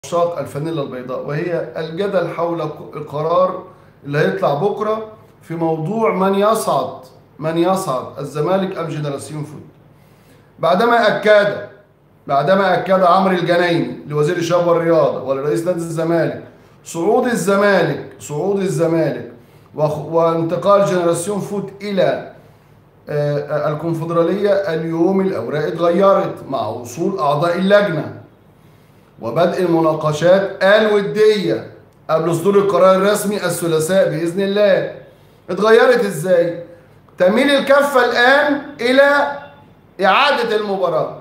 عشاق الفانيلا البيضاء وهي الجدل حول القرار اللي هيطلع بكره في موضوع من يصعد من يصعد الزمالك ام جنراسيون فوت بعدما اكد بعدما اكد عمرو الجنايني لوزير الشباب والرياضه ولرئيس نادي الزمالك صعود الزمالك صعود الزمالك وخ- وانتقال جنراسيون فوت الى آه، الكونفدراليه اليوم الاوراق اتغيرت مع وصول اعضاء اللجنه وبدء المناقشات الودية قبل صدور القرار الرسمي الثلاثاء بإذن الله اتغيرت ازاي؟ تميل الكفة الآن إلى إعادة المباراة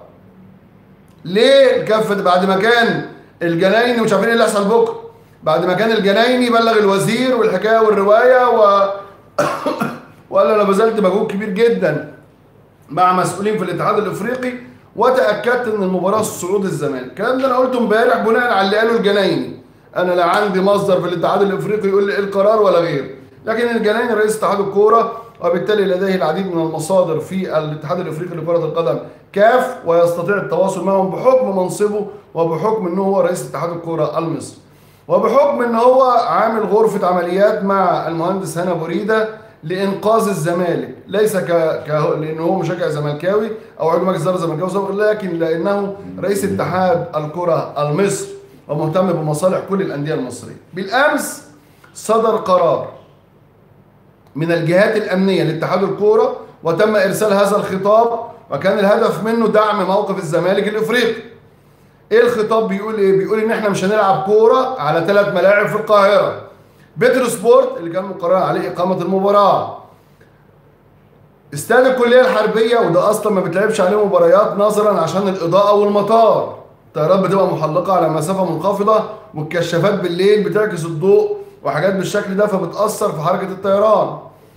ليه الكفة دي؟ بعد ما كان الجنايني مش عارفين ايه اللي هيحصل بكره بعد ما كان الجنايني بلغ الوزير والحكايه والروايه و وقال انا بذلت مجهود كبير جدا مع مسؤولين في الاتحاد الافريقي وتاكدت ان المباراه صعود الزمالك الكلام ده انا قلته امبارح بناء على اللي قاله الجنايني انا لا عندي مصدر في الاتحاد الافريقي يقول لي ايه القرار ولا غيره لكن الجنايني رئيس اتحاد الكوره وبالتالي لديه العديد من المصادر في الاتحاد الافريقي لكره القدم كاف ويستطيع التواصل معهم بحكم منصبه وبحكم انه هو رئيس اتحاد الكوره المصري وبحكم ان هو عامل غرفه عمليات مع المهندس هنا بوريده لانقاذ الزمالك ليس ك... ك... لانه هو مشجع زملكاوي او عضو مجلس اداره زملكاوي سابق لكن لانه رئيس اتحاد الكره المصري ومهتم بمصالح كل الانديه المصريه بالامس صدر قرار من الجهات الامنيه لاتحاد الكوره وتم ارسال هذا الخطاب وكان الهدف منه دعم موقف الزمالك الافريقي ايه الخطاب بيقول ايه بيقول ان احنا مش هنلعب كوره على ثلاث ملاعب في القاهره بترو سبورت اللي كان مقرر عليه اقامه المباراه استاد الكليه الحربيه وده اصلا ما بتلعبش عليه مباريات نظرا عشان الاضاءه والمطار الطيارات بتبقى محلقه على مسافه منخفضه والكشافات بالليل بتعكس الضوء وحاجات بالشكل ده فبتاثر في حركه الطيران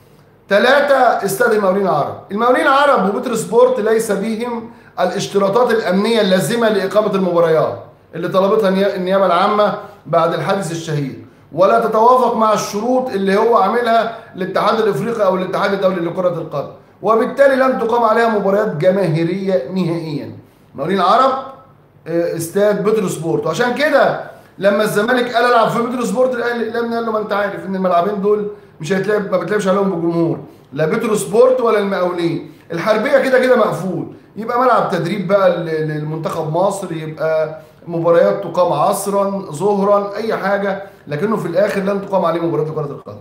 ثلاثة استاد المقاولين العرب المقاولين العرب وبتر سبورت ليس بهم الاشتراطات الأمنية اللازمة لإقامة المباريات اللي طلبتها النيا- النيابة العامة بعد الحادث الشهير ولا تتوافق مع الشروط اللي هو عاملها الاتحاد الافريقي او الاتحاد الدولي لكرة القدم وبالتالي لن تقام عليها مباريات جماهيرية نهائيا مقاولين العرب آه، استاد بترو سبورت وعشان كده لما الزمالك قال العب في بترو سبورت الاهلي الاعلامي قال له ما انت عارف ان الملعبين دول مش هيتلعب ما بتلعبش عليهم بجمهور لا بترو سبورت ولا المقاولين الحربيه كده كده مقفول يبقى ملعب تدريب بقى ل- للمنتخب مصر يبقى مباريات تقام عصرا ظهرا اي حاجه لكنه في الاخر لن تقام عليه مباريات كره القدم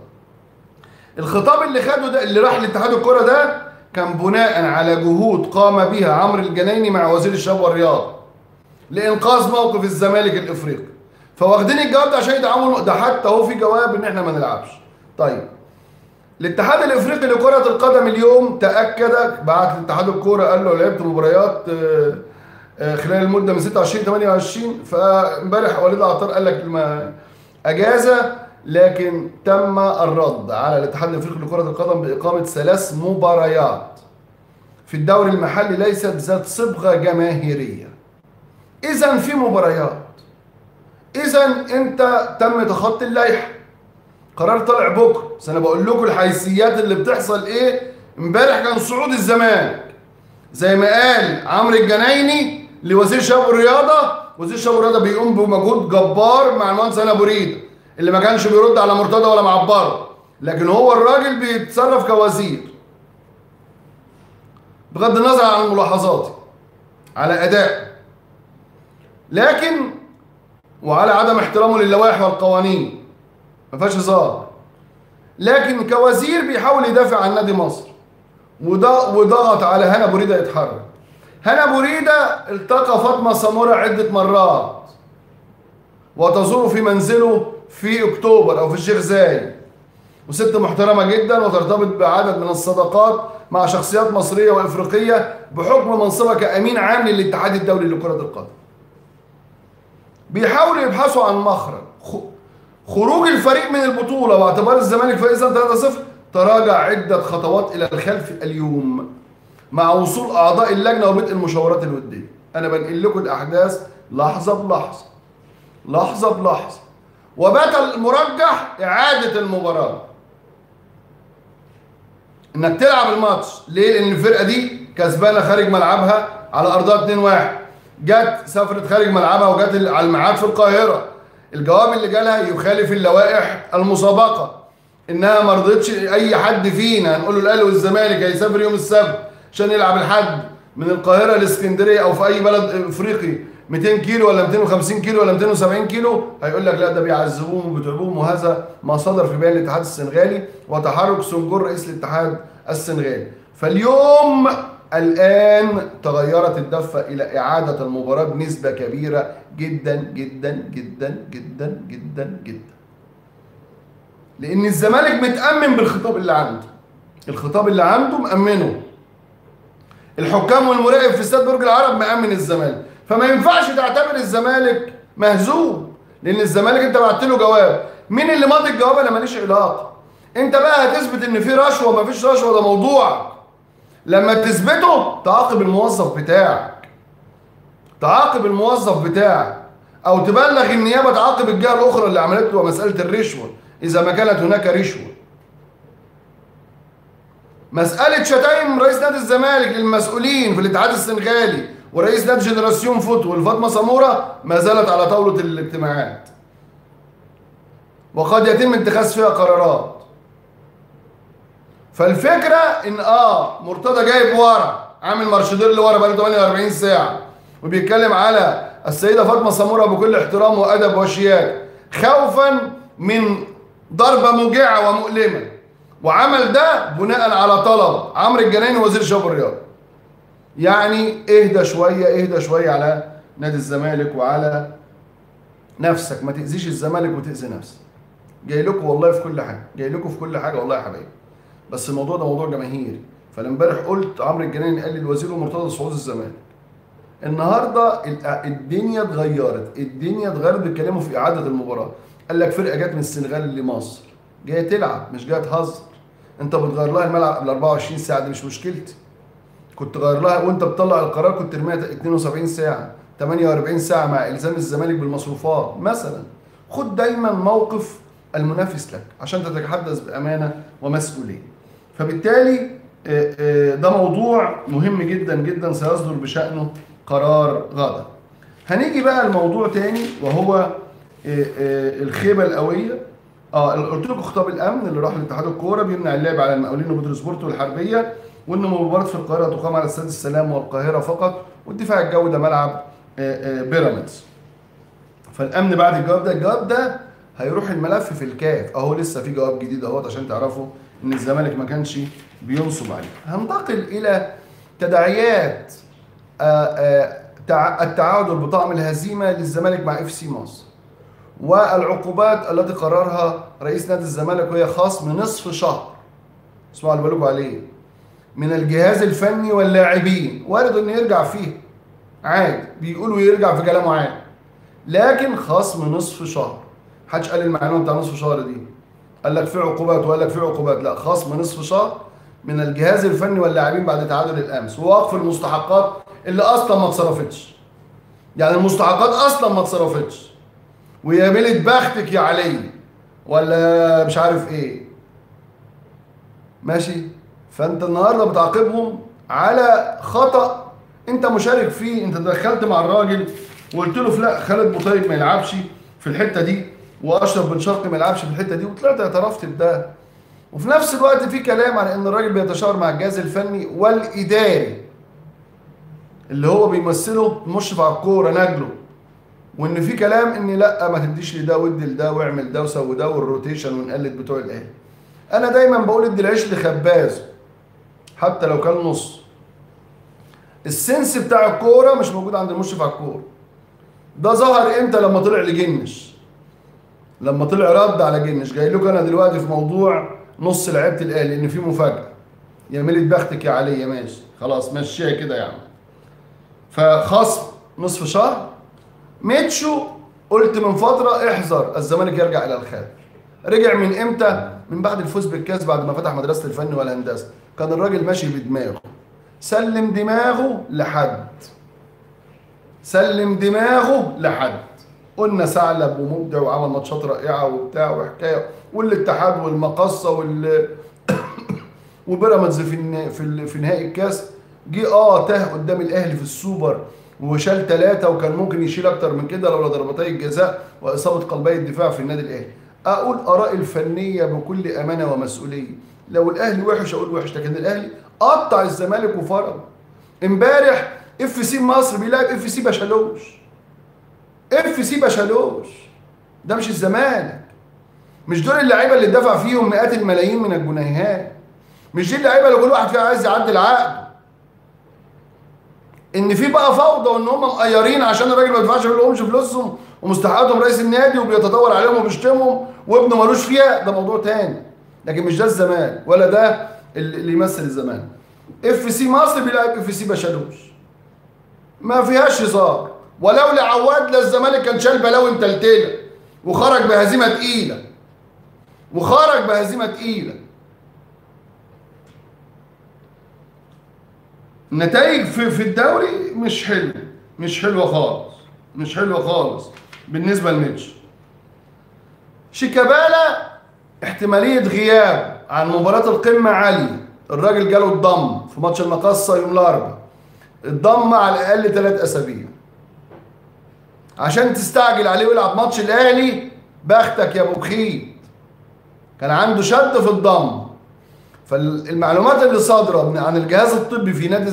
الخطاب اللي خده ده اللي راح لاتحاد الكره ده كان بناء على جهود قام بها عمرو الجنايني مع وزير الشباب والرياضه لانقاذ موقف الزمالك الافريقي فواخدين الجواب ده عشان يدعموا ده حتى هو في جواب ان احنا ما نلعبش طيب الاتحاد الافريقي لكره القدم اليوم تاكد بعت لاتحاد الكوره قال له لعبت مباريات آه، آه، خلال المده من 26 28 فامبارح وليد عطار قال لك ما اجازه لكن تم الرد على الاتحاد الافريقي لكره القدم باقامه ثلاث مباريات في الدوري المحلي ليست ذات صبغه جماهيريه اذا في مباريات اذا انت تم تخطي اللائحه قرار طالع بكره بس انا بقول لكم الحيثيات اللي بتحصل ايه امبارح كان صعود الزمالك زي ما قال عمرو الجنايني لوزير الشباب والرياضه وزير الشباب والرياضه بيقوم بمجهود جبار مع المهندس هنا بريده اللي ما كانش بيرد على مرتضى ولا معبره لكن هو الراجل بيتصرف كوزير بغض النظر عن ملاحظاتي على اداء لكن وعلى عدم احترامه للوائح والقوانين ما فيهاش هزار لكن كوزير بيحاول يدافع عن نادي مصر وض- وضغط على هنا بريده يتحرك هنا بريده التقى فاطمه سموره عده مرات وتزوره في منزله في اكتوبر او في الشيخ زايد وست محترمه جدا وترتبط بعدد من الصداقات مع شخصيات مصريه وافريقيه بحكم منصبها كامين عام للاتحاد الدولي لكره القدم بيحاولوا يبحثوا عن مخرج خ- خروج الفريق من البطولة واعتبار الزمالك فائزا 3-0 تراجع عدة خطوات إلى الخلف اليوم مع وصول أعضاء اللجنة وبدء المشاورات الودية أنا بنقل لكم الأحداث لحظة بلحظة لحظة بلحظة وبات المرجح إعادة المباراة إنك تلعب الماتش ليه؟ لأن الفرقة دي كسبانة خارج ملعبها على أرضها 2-1 جت سافرت خارج ملعبها وجت على الميعاد في القاهره الجواب اللي جالها يخالف اللوائح المسابقه انها ما رضتش اي حد فينا نقول له الاهلي والزمالك هيسافر يوم السبت عشان يلعب الحد من القاهره لاسكندريه او في اي بلد افريقي 200 كيلو ولا 250 كيلو ولا 270 كيلو هيقول لك لا ده بيعذبوهم وبيتعبوهم وهذا ما صدر في بيان الاتحاد السنغالي وتحرك سنجور رئيس الاتحاد السنغالي فاليوم الآن تغيرت الدفة إلى إعادة المباراة بنسبة كبيرة جدا جدا جدا جدا جدا جدا لأن الزمالك متأمن بالخطاب اللي عنده الخطاب اللي عنده مأمنه الحكام والمراقب في استاد برج العرب مأمن الزمالك فما ينفعش تعتبر الزمالك مهزوم لأن الزمالك أنت بعت له جواب مين اللي ماضي الجواب أنا ماليش علاقة أنت بقى هتثبت إن في رشوة ما فيش رشوة ده موضوعك لما تثبته تعاقب الموظف بتاعك تعاقب الموظف بتاعك او تبلغ النيابه تعاقب الجهه الاخرى اللي عملت له مساله الرشوه اذا ما كانت هناك رشوه مساله شتايم رئيس نادي الزمالك للمسؤولين في الاتحاد السنغالي ورئيس نادي جنراسيون فوتبول فاطمه سموره ما زالت على طاوله الاجتماعات وقد يتم اتخاذ فيها قرارات فالفكره ان اه مرتضى جايب ورا عامل مارشدير اللي ورا بقاله 48 ساعه وبيتكلم على السيده فاطمه سموره بكل احترام وادب وشياكه خوفا من ضربه موجعه ومؤلمه وعمل ده بناء على طلب عمرو الجنايني وزير الشباب والرياضه يعني اهدى شويه اهدى شويه على نادي الزمالك وعلى نفسك ما تاذيش الزمالك وتاذي نفسك جاي لكم والله في كل حاجه جاي لكم في كل حاجه والله يا حبايبي بس الموضوع ده موضوع جماهيري فامبارح قلت عمرو الجناني قال لي الوزير ومرتضى صعود الزمالك النهارده الدنيا اتغيرت الدنيا اتغيرت بيتكلموا في اعاده المباراه قال لك فرقه جت من السنغال لمصر جايه تلعب مش جايه تهزر انت بتغير لها الملعب قبل 24 ساعه دي مش مشكلتي كنت غير لها وانت بتطلع القرار كنت ترميها 72 ساعه 48 ساعه مع الزام الزمالك بالمصروفات مثلا خد دايما موقف المنافس لك عشان تتحدث بامانه ومسؤوليه فبالتالي ده موضوع مهم جدا جدا سيصدر بشأنه قرار غدا هنيجي بقى لموضوع تاني وهو الخيبة القوية اه قلت لكم خطاب الامن اللي راح لاتحاد الكوره بيمنع اللعب على المقاولين وبدر سبورت والحربيه وان مباراه في القاهره تقام على استاد السلام والقاهره فقط والدفاع الجوي ده ملعب بيراميدز فالامن بعد الجواب ده الجواب ده هيروح الملف في الكاف اهو لسه في جواب جديد اهوت عشان تعرفوا ان الزمالك ما كانش بينصب عليه هنتقل الى تداعيات التعادل بطعم الهزيمه للزمالك مع اف سي مصر والعقوبات التي قررها رئيس نادي الزمالك وهي خصم نصف شهر اسمعوا اللي بقولكم عليه من الجهاز الفني واللاعبين وارد انه يرجع فيه عادي بيقولوا يرجع في كلامه عادي لكن خصم نصف شهر محدش قال المعلومه بتاع نصف شهر دي قال لك في عقوبات وقال لك في عقوبات لا خصم نصف شهر من الجهاز الفني واللاعبين بعد تعادل الامس ووقف المستحقات اللي اصلا ما اتصرفتش يعني المستحقات اصلا ما اتصرفتش ويا ميلة بختك يا علي ولا مش عارف ايه ماشي فانت النهارده بتعاقبهم على خطا انت مشارك فيه انت دخلت مع الراجل وقلت له لا خالد بوطيب ما يلعبش في الحته دي واشرف بن شرقي ما يلعبش في الحته دي وطلعت اعترفت بده وفي نفس الوقت في كلام عن ان الراجل بيتشاور مع الجهاز الفني والاداري اللي هو بيمثله المشرف على الكوره نجله وان في كلام ان لا ما تديش لده وادي لده واعمل ده وسوي ده والروتيشن ونقلد بتوع الاهلي انا دايما بقول ادي العيش لخباز حتى لو كان نص السنس بتاع الكوره مش موجود عند المشرف على الكوره ده ظهر امتى لما طلع لجنش لما طلع رد على جنش جاي لكم انا دلوقتي في موضوع نص لعيبه الاهلي ان في مفاجاه يا ميلة بختك يا علي يا ماشي خلاص مشيها كده يا عم فخصم نصف شهر ميتشو قلت من فتره احذر الزمالك يرجع الى الخارج رجع من امتى من بعد الفوز بالكاس بعد ما فتح مدرسه الفن والهندسه كان الراجل ماشي بدماغه سلم دماغه لحد سلم دماغه لحد قلنا ثعلب ومبدع وعمل ماتشات رائعه وبتاع وحكايه والاتحاد والمقصه وال وبيراميدز في في في نهائي الكاس جه اه تاه قدام الاهلي في السوبر وشال ثلاثة وكان ممكن يشيل أكتر من كده لولا ضربتي الجزاء وإصابة قلبي الدفاع في النادي الأهلي. أقول آراء الفنية بكل أمانة ومسؤولية. لو الأهلي وحش أقول وحش لكن الأهلي قطع الزمالك وفرض. امبارح اف سي مصر بيلعب اف سي بشالوش. اف سي بشالوش. ده مش الزمالك. مش دول اللعيبة اللي دفع فيهم مئات الملايين من الجنيهات. مش دي اللعيبة اللي كل واحد فيها عايز يعدل عقده. ان في بقى فوضى وان هم مقيرين عشان الراجل ما يدفعش لهمش فلوسهم ومستحقاتهم رئيس النادي وبيتطور عليهم وبيشتمهم وابنه ملوش فيها ده موضوع تاني لكن مش ده الزمان ولا ده اللي يمثل الزمان اف سي مصر بيلعب اف سي بشالوش ما فيهاش هزار ولولا عواد لا الزمالك كان شال بلاوي متلتله وخرج بهزيمه تقيله وخرج بهزيمه تقيله النتائج في في الدوري مش حلوه مش حلوه خالص مش حلوه خالص بالنسبه لميتش شيكابالا احتماليه غياب عن مباراه القمه عاليه الراجل جاله الضم في ماتش المقصه يوم الاربعاء الضم على الاقل ثلاث اسابيع عشان تستعجل عليه ويلعب ماتش الاهلي بختك يا ابو بخيت كان عنده شد في الضم فالمعلومات اللي صادره عن الجهاز الطبي في نادي